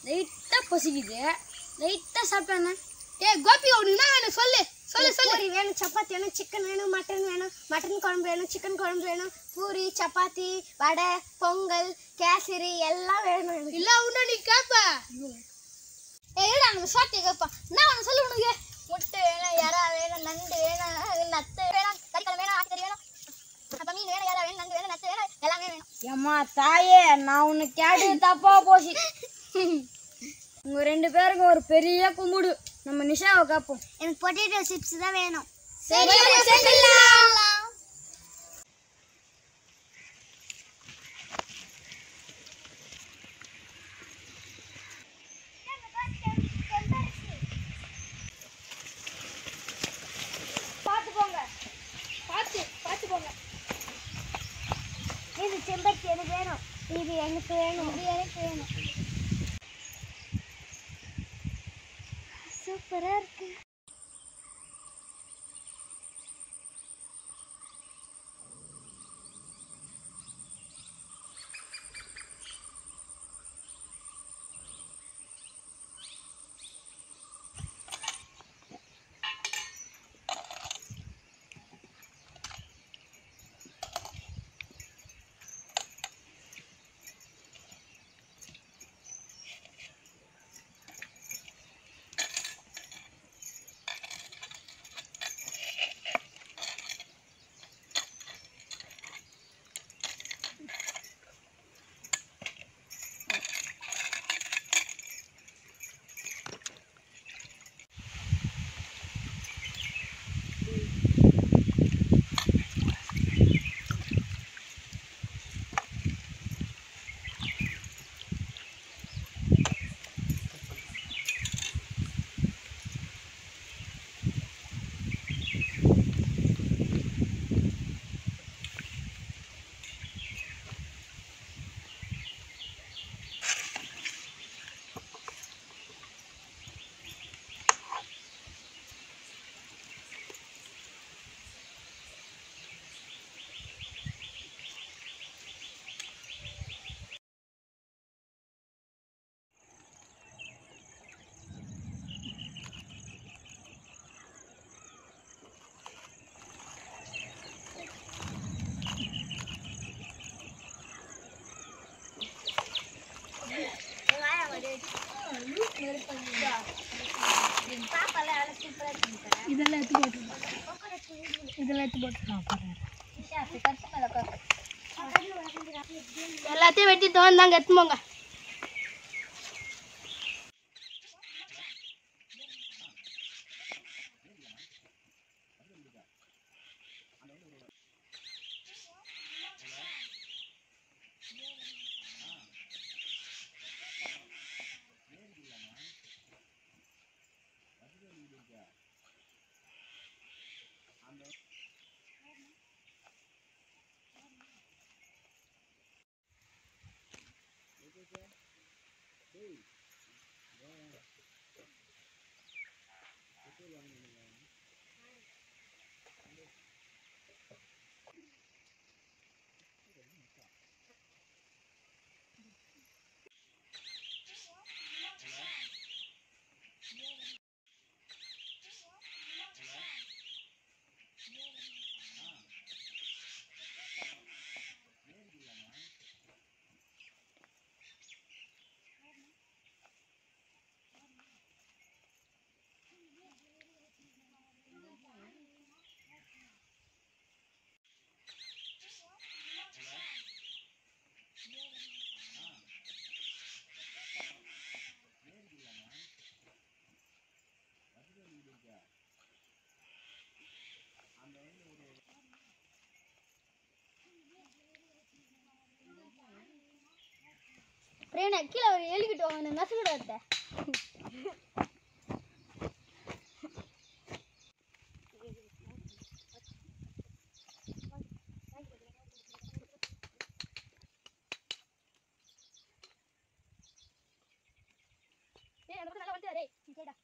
லைட்டாக பசிக்குது லைட்டாக சாப்பிட்டேண்ணே ஏய் கோபி உனக்கு என்ன வேணும் சொல்லு சொல்லு சொல்லு பூரி வேணும் சப்பாத்தி வேணும் சிக்கன் வேணும் மட்டன் வேணும் மட்டன் குழம்பு வேணும் சிக்கன் குழம்பு வேணும் பூரி சப்பாத்தி வடை பொங்கல் கேசரி எல்லாம் வேணும் எனக்கு இல்ல உன்ன நீ கேப்ப ஏய் இருடா நம்ம சாப்பிட்டு கேட்போம் என்ன வேணும் சொல்லு உனக்கு முட்டை வேணும் இறா வேணும் நண்டு வேணும் நத்து வேணும் கறிக்கலை வேணும் ஆட்டுக்கறி வேணும் அப்போ மீன் வேணும் இறா வேணும் நண்டு வேணும் நத்து வேணும் எல்லாமே வேணும் ஏம்மா தாயே நான் உன்னை கேட்டு தப்பா போச்சு உங்க ரெண்டு பேருக்கு ஒரு பெரிய கும்பிடு நம்ம நிஷாவை கேட்போம் எனக்கு பொட்டேட்டோ சிப்ஸ் தான் வேணும் சரி செஞ்சிடலாம் பார்த்து போங்க பாத்து பாத்து போங்க இது செம்பருத்தி எனக்கு வேணும் இது எனக்கு வேணும் இது எனக்கு வேணும் சூப்பரா இருக்கு இதெல்லாம் எடுத்து போட்டு இதெல்லாம் எடுத்து போட்டு எல்லாத்தையும் வெட்டி தோந்தாங்க எடுத்து போங்க பிரேனா கீழே ஒரு எழுதிக்கிட்டு வாங்க நசுக்கிட வரத்த ஏய் அந்த பக்கம் நல்லா வந்து டேய் நீ கேடா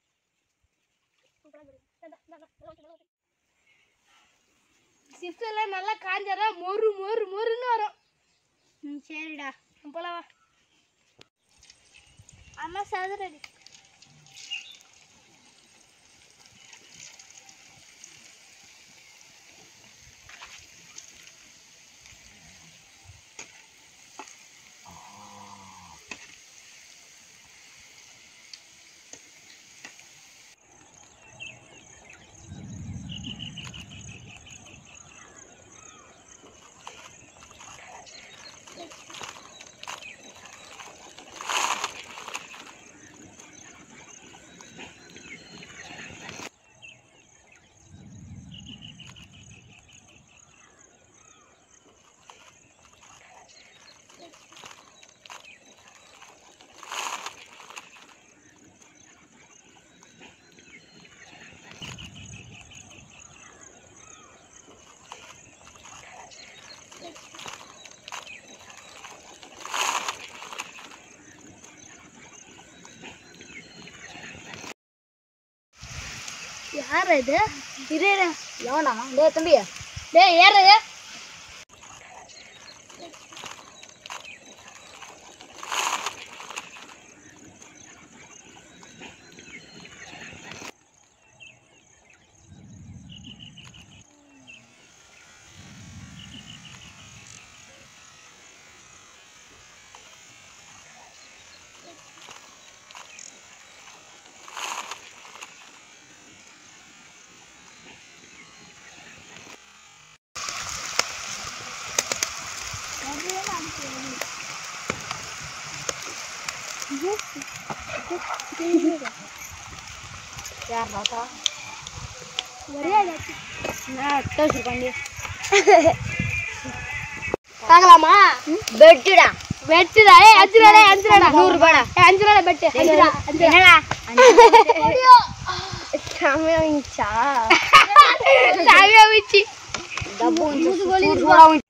சிப்ஸ் எல்லாம் நல்லா காஞ்சாதான் மொறு மொறு மொறுன்னு வரும் ம் சரிடா போலாம் வா அம்மா சதுரடி யார் இது இரு இரு. எவனா டேய் தம்பி டேய் ஏறு யார் ராசா வச்சிருக்காண்டி பார்க்கலாமா பெட்டுடா வெட்டுடா ஏய் அஞ்சு ரூபாடா அஞ்சு ரூபாடா நூறு ரூபாடா. ஏய் அஞ்சு ரூபாடா பெட்டு அஞ்சு ரூபா அஞ்சு ரூபா என்னடா சாமியா வச்சு டப்பு சூடு சூடா